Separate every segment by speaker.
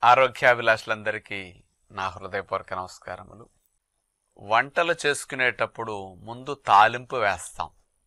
Speaker 1: ఆరోగ్యాభిలాషులందరికీ నా హృదయపూర్వక నమస్కారములు వంటలు చేసుకునేటప్పుడు ముందు తాలింపు వేస్తాం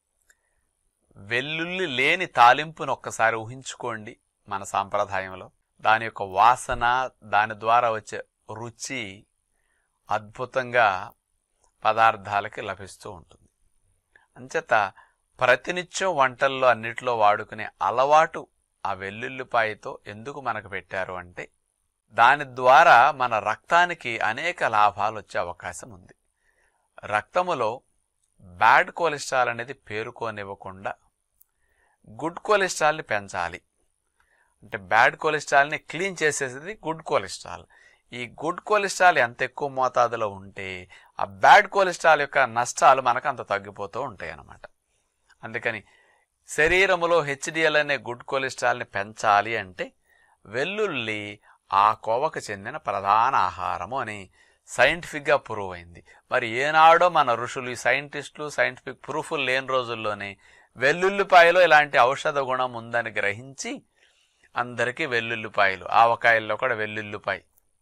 Speaker 1: వెల్లుల్లి లేని తాలింపును ఒక్కసారి ఊహించుకోండి మన సాంప్రదాయంలో దాని యొక్క వాసన దాని ద్వారా వచ్చే రుచి అద్భుతంగా పదార్థాలకి లభిస్తూ ఉంటుంది అంచేత ప్రతినిత్యం వంటల్లో అన్నిటిలో వాడుకునే అలవాటు ఆ వెల్లుల్లిపాయతో ఎందుకు మనకు పెట్టారు అంటే దాని ద్వారా మన రక్తానికి అనేక లాభాలు వచ్చే అవకాశం ఉంది రక్తములో బ్యాడ్ కొలెస్ట్రాల్ అనేది పేరుకోనివ్వకుండా గుడ్ కొలెస్ట్రాల్ని పెంచాలి అంటే బ్యాడ్ కొలెస్ట్రాల్ని క్లీన్ చేసేది గుడ్ కొలెస్ట్రాల్ ఈ గుడ్ కొలెస్ట్రాల్ ఎంత ఎక్కువ మోతాదులో ఉంటే ఆ బ్యాడ్ కొలెస్ట్రాల్ యొక్క నష్టాలు మనకు అంత తగ్గిపోతూ ఉంటాయి అన్నమాట అందుకని శరీరములో హెచ్డిఎల్ అనే గుడ్ కొలెస్ట్రాల్ని పెంచాలి అంటే వెల్లుల్లి ఆ కోవకు చెందిన ప్రధాన ఆహారము అని సైంటిఫిక్గా ప్రూవ్ అయింది మరి ఏనాడో మన ఋషులు ఈ సైంటిస్టులు సైంటిఫిక్ ప్రూఫ్లు లేని రోజుల్లోనే వెల్లుల్లిపాయలో ఇలాంటి ఔషధ గుణం ఉందని గ్రహించి అందరికీ వెల్లుల్లిపాయలు ఆవకాయల్లో కూడా వెల్లుల్లిపాయ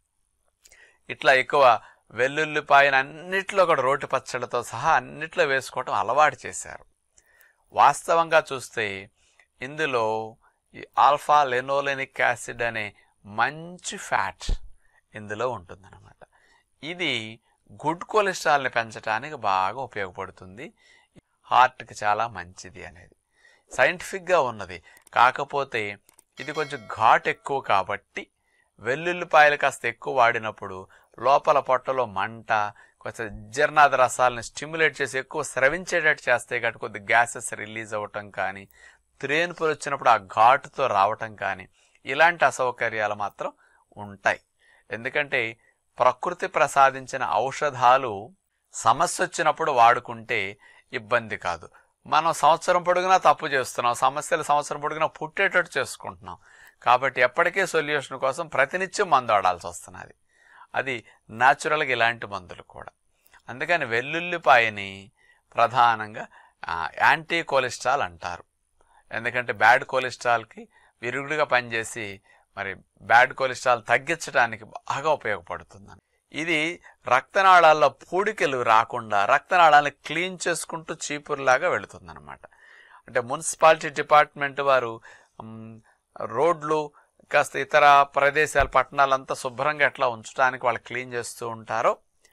Speaker 1: ఇట్లా ఎక్కువ వెల్లుల్లిపాయను అన్నిట్లో కూడా రోటి పచ్చళ్ళతో సహా అన్నిట్లో వేసుకోవటం అలవాటు చేశారు వాస్తవంగా చూస్తే ఇందులో ఈ ఆల్ఫా లెనోలెనిక్ యాసిడ్ అనే మంచి ఫ్యాట్ ఇందులో ఉంటుందన్నమాట ఇది గుడ్ కొలెస్ట్రాల్ని పెంచడానికి బాగా ఉపయోగపడుతుంది హార్ట్కి చాలా మంచిది అనేది సైంటిఫిక్గా ఉన్నది కాకపోతే ఇది కొంచెం ఘాట్ ఎక్కువ కాబట్టి వెల్లుల్లిపాయలు కాస్త ఎక్కువ వాడినప్పుడు లోపల పొట్టలో మంట కొంచెం జీర్ణాద రసాలని స్టిమ్యులేట్ చేసి ఎక్కువ స్రవించేటట్టు చేస్తే కాబట్టి కొద్ది గ్యాసెస్ రిలీజ్ అవ్వటం కానీ త్రేనుపులు వచ్చినప్పుడు ఆ ఘాటుతో రావటం కానీ ఇలాంటి అసౌకర్యాలు మాత్రం ఉంటాయి ఎందుకంటే ప్రకృతి ప్రసాదించిన ఔషధాలు సమస్య వచ్చినప్పుడు వాడుకుంటే ఇబ్బంది కాదు మనం సంవత్సరం పొడుగునా తప్పు చేస్తున్నాం సమస్యలు సంవత్సరం పొడుగునా పుట్టేటట్టు చేసుకుంటున్నాం కాబట్టి ఎప్పటికీ సొల్యూషన్ కోసం ప్రతినిత్యం మందు ఆడాల్సి వస్తున్నది అది న్యాచురల్గా ఇలాంటి మందులు కూడా అందుకని వెల్లుల్లిపాయని ప్రధానంగా ఆ, యాంటీ కొలెస్ట్రాల్ అంటారు ఎందుకంటే బ్యాడ్ కొలెస్ట్రాల్కి విరుగుడుగా పనిచేసి మరి బ్యాడ్ కొలెస్ట్రాల్ తగ్గించడానికి బాగా ఉపయోగపడుతుందని ఇది రక్తనాళాల్లో పూడికలు రాకుండా రక్తనాళాలను క్లీన్ చేసుకుంటూ చీపురులాగా వెళుతుందన్నమాట అంటే మున్సిపాలిటీ డిపార్ట్మెంట్ వారు మ్, రోడ్లు కాస్త ఇతర ప్రదేశాలు పట్టణాలంతా శుభ్రంగా ఎట్లా ఉంచడానికి వాళ్ళు క్లీన్ చేస్తూ ఉంటారో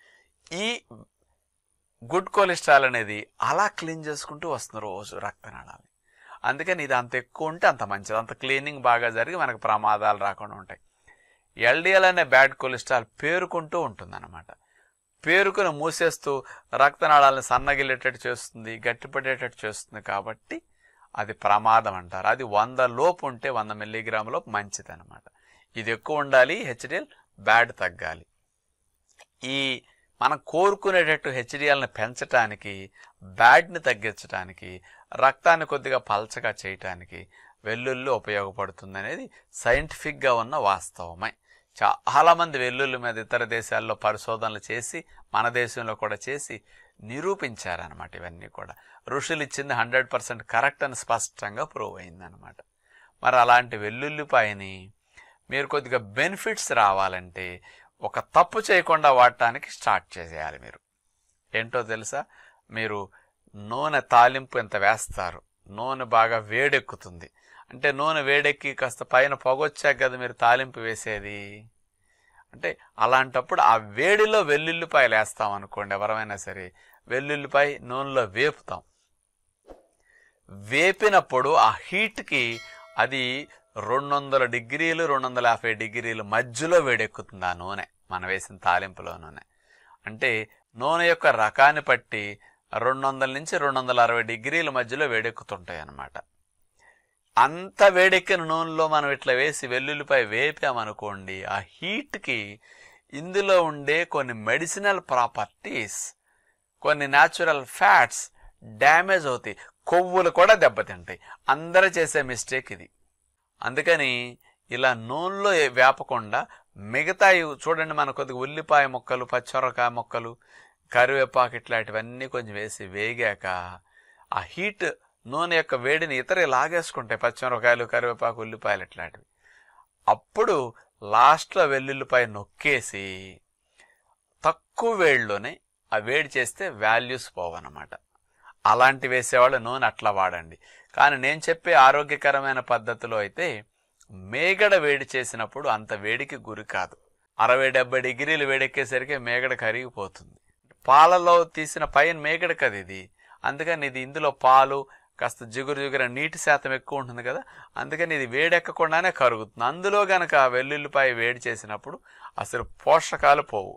Speaker 1: ఈ గుడ్ కొలెస్ట్రాల్ అనేది అలా క్లీన్ చేసుకుంటూ వస్తుంది రోజు రక్తనాళాలు అందుకని ఇది అంత ఎక్కువ ఉంటే అంత మంచిది అంత క్లీనింగ్ బాగా జరిగి మనకు ప్రమాదాలు రాకుండా ఉంటాయి ఎల్డిఎల్ అనే బ్యాడ్ కొలెస్ట్రాల్ పేరుకుంటూ ఉంటుందన్నమాట పేరుకుని మూసేస్తూ రక్తనాళాలను సన్నగిల్లేటట్టు చేస్తుంది గట్టిపడేటట్టు చేస్తుంది కాబట్టి అది ప్రమాదం అంటారు అది వంద లోపు ఉంటే వంద మిల్లీగ్రాములో మంచిది అనమాట ఇది ఎక్కువ ఉండాలి హెచ్డిఎల్ బ్యాడ్ తగ్గాలి ఈ మనం కోరుకునేటట్టు హెచ్డిఎల్ని పెంచడానికి బ్యాడ్ని తగ్గించడానికి రక్తాన్ని కొద్దిగా పల్చగా చేయటానికి వెల్లుల్లి ఉపయోగపడుతుంది అనేది సైంటిఫిక్గా ఉన్న వాస్తవమే చాలామంది వెల్లుల్లి మీద ఇతర దేశాల్లో పరిశోధనలు చేసి మన దేశంలో కూడా చేసి నిరూపించారనమాట ఇవన్నీ కూడా ఋషులు ఇచ్చింది హండ్రెడ్ పర్సెంట్ కరెక్ట్ అని స్పష్టంగా ప్రూవ్ అయిందనమాట మరి అలాంటి వెల్లుల్లిపాయని మీరు కొద్దిగా బెనిఫిట్స్ రావాలంటే ఒక తప్పు చేయకుండా వాడటానికి స్టార్ట్ చేసేయాలి మీరు ఏంటో తెలుసా మీరు నూనె తాలింపు ఎంత వేస్తారు నూనె బాగా వేడెక్కుతుంది అంటే నూనె వేడెక్కి కాస్త పైన పొగొచ్చాక కదా మీరు తాలింపు వేసేది అంటే అలాంటప్పుడు ఆ వేడిలో వెల్లుల్లిపాయలు వేస్తాం అనుకోండి ఎవరైనా సరే వెల్లుల్లిపాయ నూనెలో వేపుతాం వేపినప్పుడు ఆ హీట్కి అది రెండు వందల డిగ్రీలు రెండు వందల యాభై డిగ్రీలు మధ్యలో వేడెక్కుతుంది ఆ నూనె మనం వేసిన తాలింపులో నూనె అంటే నూనె యొక్క రకాన్ని బట్టి రెండు వందల నుంచి రెండు వందల అరవై డిగ్రీల మధ్యలో వేడెక్కుతుంటాయి అన్నమాట అంత వేడెక్కిన నూనెలో మనం ఇట్లా వేసి వెల్లుల్లిపాయ వేపామనుకోండి ఆ హీట్కి ఇందులో ఉండే కొన్ని మెడిసినల్ ప్రాపర్టీస్ కొన్ని న్యాచురల్ ఫ్యాట్స్ డ్యామేజ్ అవుతాయి కొవ్వులు కూడా దెబ్బతింటాయి అందరూ చేసే మిస్టేక్ ఇది అందుకని ఇలా నూనెలో ఏ- వేపకుండా మిగతా ఇవి చూడండి మన కొద్దిగా ఉల్లిపాయ ముక్కలు పచ్చిమిరపకాయ ముక్కలు కరివేపాకు ఇట్లాంటివన్నీ కొంచెం వేసి వేగాక ఆ హీట్ నూనె యొక్క వేడిని ఇతర లాగేసుకుంటాయి పచ్చిమిరపకాయలు కరివేపాకు ఉల్లిపాయలు ఇట్లాంటివి అప్పుడు లాస్ట్లో వెల్లుల్లిపాయ నొక్కేసి తక్కువ వేడిలోనే ఆ వేడి చేస్తే వాల్యూస్ పోవన్నమాట అలాంటి వేసేవాళ్ళు నూనె అట్లా వాడండి కానీ నేను చెప్పే ఆరోగ్యకరమైన పద్ధతిలో అయితే మేగడ వేడి చేసినప్పుడు అంత వేడికి గురి కాదు అరవై డెబ్బై డిగ్రీలు వేడెక్కేసరికి మేగడ కరిగిపోతుంది పాలలో తీసిన పైన మేగడ కదా ఇది అందుకని ఇది ఇందులో పాలు కాస్త జిగురు జిగురు నీటి శాతం ఎక్కువ ఉంటుంది కదా అందుకని ఇది వేడెక్కకుండానే కరుగుతుంది అందులో గనక వెల్లుల్లిపాయ వేడి చేసినప్పుడు అసలు పోషకాలు పోవు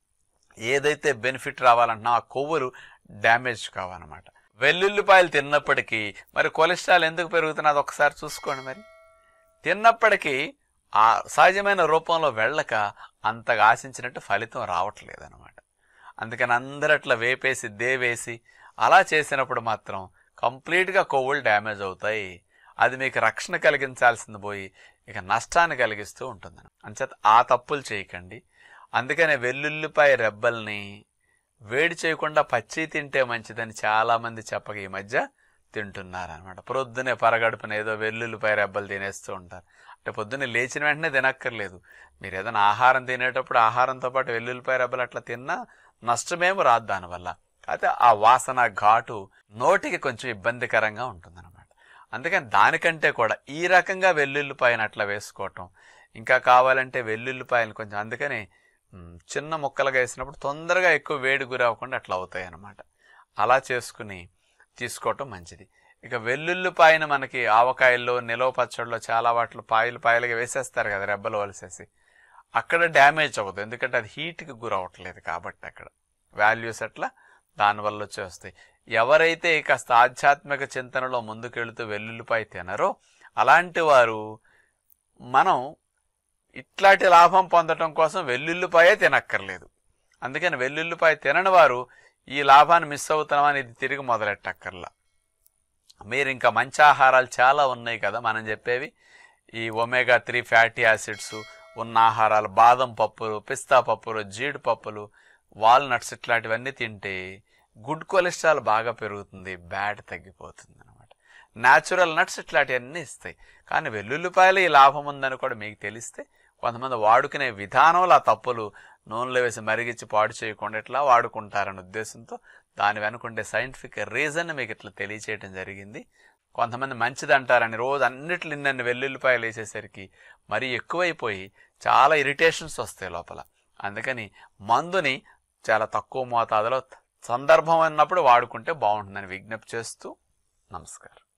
Speaker 1: ఏదైతే బెనిఫిట్ రావాలంటున్నా ఆ కొవ్వులు డ్యామేజ్ కావన్నమాట వెల్లుల్లిపాయలు తిన్నప్పటికీ మరి కొలెస్ట్రాల్ ఎందుకు పెరుగుతున్నది ఒకసారి చూసుకోండి మరి తిన్నప్పటికీ ఆ సహజమైన రూపంలో వెళ్ళక అంతగా ఆశించినట్టు ఫలితం రావట్లేదు అనమాట అందుకని అందరూ అట్లా వేపేసి దేవేసి అలా చేసినప్పుడు మాత్రం కంప్లీట్గా కొవ్వులు డ్యామేజ్ అవుతాయి అది మీకు రక్షణ కలిగించాల్సింది పోయి ఇక నష్టాన్ని కలిగిస్తూ ఉంటుంది అంచేత ఆ తప్పులు చేయకండి అందుకనే వెల్లుల్లిపాయ రెబ్బల్ని వేడి చేయకుండా పచ్చి తింటే మంచిదని చాలామంది చెప్పక ఈ మధ్య తింటున్నారు అనమాట పొద్దునే పరగడుపున ఏదో వెల్లుల్లిపాయ రెబ్బలు తినేస్తూ ఉంటారు అంటే పొద్దున్నే లేచిన వెంటనే తినక్కర్లేదు మీరు ఏదైనా ఆహారం తినేటప్పుడు ఆహారంతో పాటు వెల్లుల్లిపాయ రెబ్బలు అట్లా తిన్నా నష్టమేమో రాదు దానివల్ల అయితే ఆ వాసన ఘాటు నోటికి కొంచెం ఇబ్బందికరంగా ఉంటుందన్నమాట అందుకని దానికంటే కూడా ఈ రకంగా వెల్లుల్లిపాయను అట్లా వేసుకోవటం ఇంకా కావాలంటే వెల్లుల్లిపాయలు కొంచెం అందుకని మ్, చిన్న ముక్కలుగా వేసినప్పుడు తొందరగా ఎక్కువ వేడి గురి అవ్వకుండా అట్లా అవుతాయి అన్నమాట అలా చేసుకుని తీసుకోవటం మంచిది ఇక వెల్లుల్లిపాయను మనకి ఆవకాయల్లో నిలవ పచ్చడిలో చాలా వాటిలో పాయలు పాయలుగా వేసేస్తారు కదా రెబ్బలు వలిసేసి అక్కడ డ్యామేజ్ అవ్వదు ఎందుకంటే అది హీట్కి గురి అవ్వట్లేదు కాబట్టి అక్కడ వాల్యూస్ అట్లా దానివల్ల వచ్చి వస్తాయి ఎవరైతే కాస్త ఆధ్యాత్మిక చింతనలో ముందుకెళ్తూ వెల్లుల్లిపాయ తినరో అలాంటి వారు మనం ఇట్లాంటి లాభం పొందటం కోసం వెల్లుల్లిపాయే తినక్కర్లేదు అందుకని వెల్లుల్లిపాయ తినని వారు ఈ లాభాన్ని మిస్ అవుతున్నామని ఇది తిరిగి మొదలెట్టక్కర్లా మీరు ఇంకా మంచి ఆహారాలు చాలా ఉన్నాయి కదా మనం చెప్పేవి ఈ ఒమేగా త్రీ ఫ్యాటీ యాసిడ్స్ ఉన్న ఆహారాలు బాదం పప్పులు పిస్తా పప్పులు జీడిపప్పులు వాల్నట్స్ ఇట్లాంటివన్నీ తింటే గుడ్ కొలెస్ట్రాల్ బాగా పెరుగుతుంది బ్యాడ్ తగ్గిపోతుంది అనమాట న్యాచురల్ నట్స్ ఇట్లాంటివన్నీ ఇస్తాయి కానీ వెల్లుల్లిపాయలు ఈ లాభం ఉందని కూడా మీకు తెలిస్తే కొంతమంది వాడుకునే విధానంలో ఆ తప్పులు నూనెలో వేసి మరిగించి పాడు చేయకుండా ఇట్లా వాడుకుంటారనే ఉద్దేశంతో దాని వెనుకుండే సైంటిఫిక్ రీజన్ మీకు ఇట్లా తెలియచేయడం జరిగింది కొంతమంది మంచిది అంటారని రోజు అన్నిట్లు ఇన్నన్ని వెల్లుల్లిపాయలు వేసేసరికి మరీ ఎక్కువైపోయి చాలా ఇరిటేషన్స్ వస్తాయి లోపల అందుకని మందుని చాలా తక్కువ మోతాదులో సందర్భం అన్నప్పుడు వాడుకుంటే బాగుంటుందని విజ్ఞప్తి చేస్తూ నమస్కారం